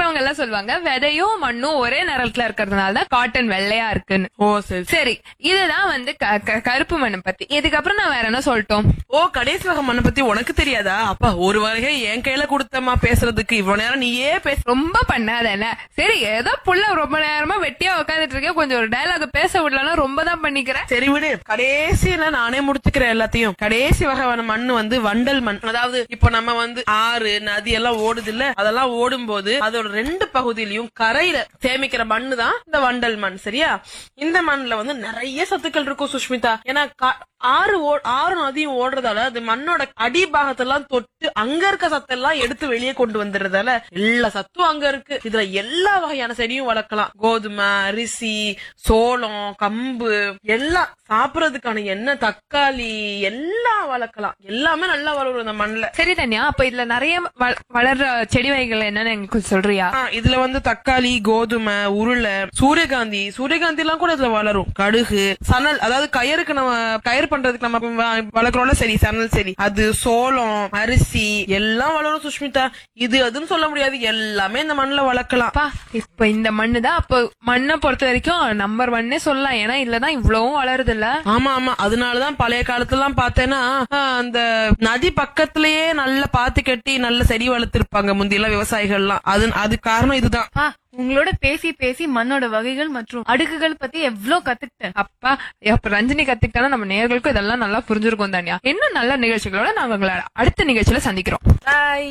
படிக்கிறவங்க எல்லாம் சொல்லுவாங்க விதையும் மண்ணும் ஒரே நிறத்துல இருக்கிறதுனால தான் காட்டன் வெள்ளையா இருக்குன்னு ஓ சரி சரி இதுதான் வந்து க- க- கருப்பு மண்ணை பத்தி இதுக்கப்புறம் நான் வேற என்ன சொல்லட்டும் ஓ கடைசி வகை மண்ணை பத்தி உனக்கு தெரியாதா அப்பா ஒரு வகை என் கையில கொடுத்தம்மா பேசுறதுக்கு இவ்வளவு நேரம் நீயே பேச ரொம்ப பண்ணாத என்ன சரி ஏதோ புள்ள ரொம்ப நேரமா வெட்டியா உட்காந்துட்டு இருக்கேன் கொஞ்சம் ஒரு டயலாக் பேச விடலன்னா ரொம்ப தான் பண்ணிக்கிறேன் சரி விடு கடைசியில நானே முடிச்சுக்கிறேன் எல்லாத்தையும் கடைசி வகையான மண்ணு வந்து வண்டல் மண் அதாவது இப்போ நம்ம வந்து ஆறு நதி எல்லாம் ஓடுது இல்ல அதெல்லாம் ஓடும் போது அதோட ரெண்டு பகுதியிலயும் கரையில சேமிக்கிற மண்ணு தான் இந்த வண்டல் மண் சரியா இந்த மண்ணுல வந்து நிறைய சத்துக்கள் இருக்கும் சுஷ்மிதா ஏன்னா கா- ஆறு ஓ- ஆறு நதியும் ஓடுறதால அது மண்ணோட அடிபாகத்தெல்லாம் தொட்டு அங்க இருக்க சத்தெல்லாம் எடுத்து வெளியே கொண்டு வந்துடுறதால எல்லா சத்தும் அங்க இருக்கு இதுல எல்லா வகையான செடியும் வளர்க்கலாம் கோதுமை அரிசி சோளம் கம்பு எல்லாம் சாப்பிடறதுக்கான எண்ணெய் தக்காளி எல்லாம் வளர்க்கலாம் எல்லாமே நல்லா வளரும் இந்த மண்ணுல சரி தன்யா அப்ப இதுல நிறைய வள- வளர்ற செடி வகைகள் என்னன்னு எனக்கு கொஞ்சம் சொல்றியா ஆ, இதுல வந்து தக்காளி கோதுமை உருளை சூரியகாந்தி சூரியகாந்தி எல்லாம் கூட இதுல வளரும் கடுகு சணல் அதாவது கயருக்கு நம்ம கயிறு பண்றதுக்கு நம்ம வ- வளர்க்குறோம்ல சரி சணல் சரி அது சோளம் அரிசி எல்லாம் வளரும் சுஷ்மிதா இது அதுன்னு சொல்ல முடியாது எல்லாமே இந்த மண்ணுல வளர்க்கலாம் அப்பா இப்ப இந்த மண்ணு தான் அப்ப மண்ணை பொறுத்த வரைக்கும் நம்பர் ஒன்னே சொல்லலாம் ஏன்னா இதுலதான் இவ்வளவும் வளருது இல்ல ஆமா ஆமா அதனாலதான் பழைய காலத்துல எல்லாம் பார்த்தேன்னா ஆ, அந்த நதி பக்கத்திலேயே நல்ல பாத்தி கட்டி நல்ல செடி வளர்த்திருப்பாங்க முந்தியெல்லாம் விவசாயிகள்லாம் அது அது காரணம் இதுதான் அப்பா உங்களோட பேசி பேசி மண்ணோட வகைகள் மற்றும் அடுக்குகள் பத்தி எவ்ளோ கத்துக்கிட்டேன் அப்பா அப்ப ரஞ்சினி கத்துக்கிட்டா நம்ம நேர்களுக்கும் இதெல்லாம் நல்லா புரிஞ்சிருக்கும் தானியா இன்னும் நல்ல நிகழ்ச்சிகளோட நாங்க உங்களை அடுத்த நிகழ்ச்சியில சந்திக்கிறோம் பாய்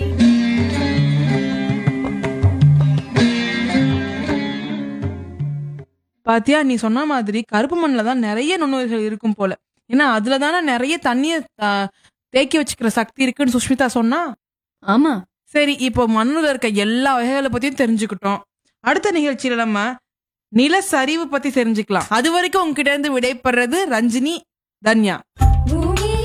பாத்தியா நீ சொன்ன மாதிரி கருப்பு மண்ணுல தான் நிறைய நுண்ணுயிர்கள் இருக்கும் போல ஏன்னா அதுல தானே நிறைய தண்ணிய ஆ, தேக்கி வச்சுக்கிற சக்தி இருக்குன்னு சுஷ்மிதா சொன்னா ஆமா சரி இப்போ மண்ணுல இருக்க எல்லா வகைகளை பத்தியும் தெரிஞ்சுக்கிட்டோம் அடுத்த நிகழ்ச்சியில நம்ம நிலச்சரிவு பத்தி தெரிஞ்சுக்கலாம் அது வரைக்கும் உங்ககிட்ட இருந்து விடைபெறது ரஞ்சினி தன்யா